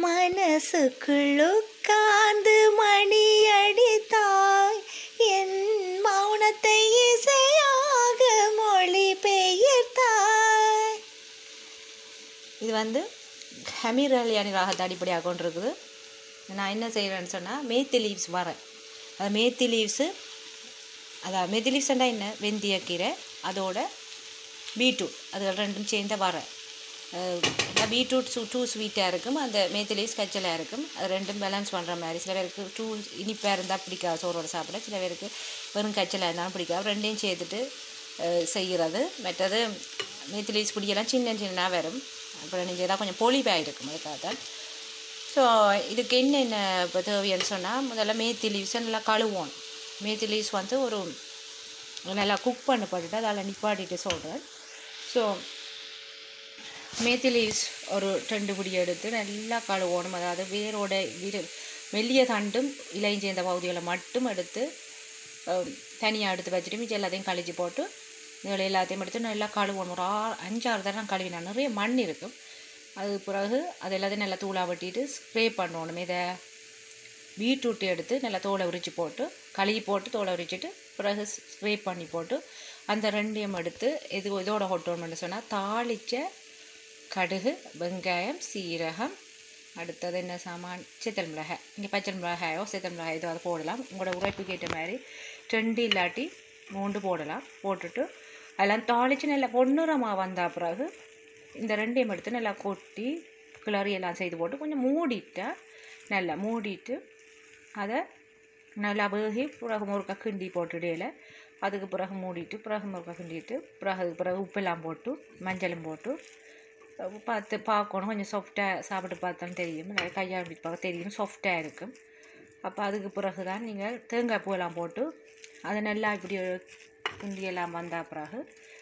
மனசுக்குள் உட்கார்ந்து மணி அடித்தாய் என் மௌனத்தை இசையாக மொழி பெயர்த்தாய் இது வந்து ஹமீர் அலியானி ராகத்தை அடிப்படையாக கொண்டிருக்குது நான் என்ன செய்கிறேன்னு சொன்னால் மேத்தி லீவ்ஸ் வரேன் அது மேத்தி லீவ்ஸு அதான் மெதி லீவ்ஸ்ண்டா என்ன வெந்தயக்கீரை அதோட பீட்ரூட் அது ரெண்டும் சேர்ந்த வரேன் பீட்ரூட் சூ டூ ஸ்வீட்டாக இருக்கும் அந்த மேத்தி லீவ்ஸ் கச்சலாக இருக்கும் அது ரெண்டும் பேலன்ஸ் பண்ணுற மாதிரி சில பேருக்கு டூ இனிப்பாக இருந்தால் பிடிக்காது சோறோட சாப்பிட சில பேருக்கு வெறும் கச்சலாக இருந்தாலும் பிடிக்காது ரெண்டையும் சேர்த்துட்டு அஹ், செய்கிறது மற்றது மேத்தி லீவ்ஸ் பிடிக்கலாம் சின்ன சின்னதாக வரும் அப்புறம் நீங்கள் எதாவது கொஞ்சம் பொலிவாக இருக்கும் அதுக்காக தான் ஸோ இதுக்கு என்னென்ன இப்போ தேவைன்னு சொன்னால் முதல்ல மேத்தி லீவ்ஸை நல்லா கழுவோம் மேத்தி லீவ்ஸ் வந்து ஒரு நல்லா குக் பண்ணப்பட்டுட்டு அதில் நிப்பாட்டிட்டு சொல்கிறேன் ஸோ மேத்தி லீவ்ஸ் ஒரு ரெண்டு பிடி எடுத்து நல்லா கழுவோணும் அதாவது வேரோட விரு மெல்லிய தண்டும் இலையும் சேர்ந்த பகுதிகளை மட்டும் எடுத்து தனியாக எடுத்து வச்சுட்டு மிச்சம் எல்லாத்தையும் கழிச்சு போட்டு இதில் எல்லாத்தையும் எடுத்து நல்லா கழுவணும் ஒரு ஆ அஞ்சாறு தரம் கழுவினா நிறைய மண் இருக்கும் அது பிறகு அது எல்லாத்தையும் நல்லா தூளாக வெட்டிட்டு ஸ்ப்ரே பண்ணணும் இதை பீட்ரூட் எடுத்து நல்லா தோலை உரிச்சு போட்டு கழுவி போட்டு தோலை உரிச்சிட்டு பிறகு ஸ்ப்ரே பண்ணி போட்டு அந்த ரெண்டையும் எடுத்து இது இதோட கொட்டணும்னு சொன்னால் தாளித்த கடுகு வெங்காயம் சீரகம் அடுத்தது என்ன சாமான் சித்தல் மிளகாய் இங்கே பச்சை மிளகாயோ சித்தல் மிளகாய் இதோ அதை போடலாம் உங்களோட உரைப்புக்கு ஏற்ற மாதிரி ரெண்டு இல்லாட்டி மூண்டு போடலாம் போட்டுட்டு அதெல்லாம் தாளித்து நல்லா பொன்னிறமாக வந்த பிறகு இந்த ரெண்டையும் எடுத்து நல்லா கொட்டி கிளறி எல்லாம் செய்து போட்டு கொஞ்சம் மூடிட்டா நல்லா மூடிட்டு அதை நல்லா வேகி பிறகு முறுக்கா கிண்டி போட்டுடையில அதுக்கு பிறகு மூடிட்டு பிறகு முறுக்கா கிண்டிட்டு பிறகு அதுக்கு பிறகு உப்பெல்லாம் போட்டு மஞ்சளும் போட்டு அஹ் பார்த்து பார்க்கணும் கொஞ்சம் சாஃப்டாக சாப்பிட்டு பார்த்தாலும் தெரியும் நல்லா கையால் அப்படி பார்க்க தெரியும் சாஃப்டாக இருக்கும் அப்போ அதுக்கு பிறகு தான் நீங்கள் தேங்காய் பூவெல்லாம் போட்டு அதை நல்லா இப்படி கிண்டி எல்லாம் வந்த பிறகு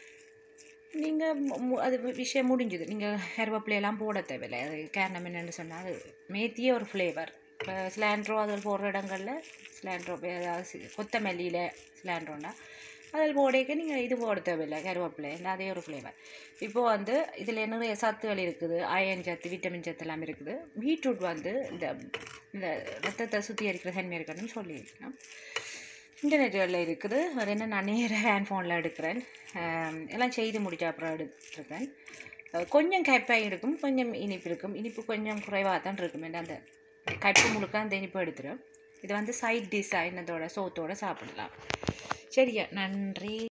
நீங்கள் அது விஷயம் முடிஞ்சுது நீங்கள் கருவேப்பிலையெல்லாம் போட தேவையில்லை அது காரணம் என்னென்னு சொன்னால் அது மேத்தியே ஒரு ஃப்ளேவர் இப்போ ஸ்லாண்ட்ரோ அதில் போடுற இடங்களில் ஸ்லாண்ட்ரோ ஏதாவது சி- கொத்தமல்லியில் ஸ்லாண்ட்ரோன்னா அதில் போடைக்க நீங்கள் இது போட தேவையில்லை கருவேப்பிலை இல்லை அதே ஒரு ஃப்ளேவர் இப்போ வந்து இதில் நிறைய சத்துகள் இருக்குது அயன் சத்து விட்டமின் சத்து எல்லாம் இருக்குது பீட்ரூட் வந்து இந்த இந்த ரத்தத்தை சுத்திகரிக்கிற தன்மை இருக்கணும்னு சொல்லியிருக்கேன் இன்டர்நெட்டில் இருக்குது அது என்ன நான் நேராக ஹேண்ட் ஃபோனில் எடுக்கிறேன் ஆம், எல்லாம் செய்து முடிச்ச அப்புறம் எடுத்துருக்கேன் அஹ் கொஞ்சம் கைப்பாக இருக்கும் கொஞ்சம் இனிப்பு இருக்கும் இனிப்பு கொஞ்சம் குறைவாக தான் இருக்கும் ஏன்னா அந்த கைப்பு முழுக்க அந்த இனிப்பு எடுத்துரும் இது வந்து சைட் டிஷ்ஷாக என்னதோட சோத்தோட சாப்பிடலாம் சரியா நன்றி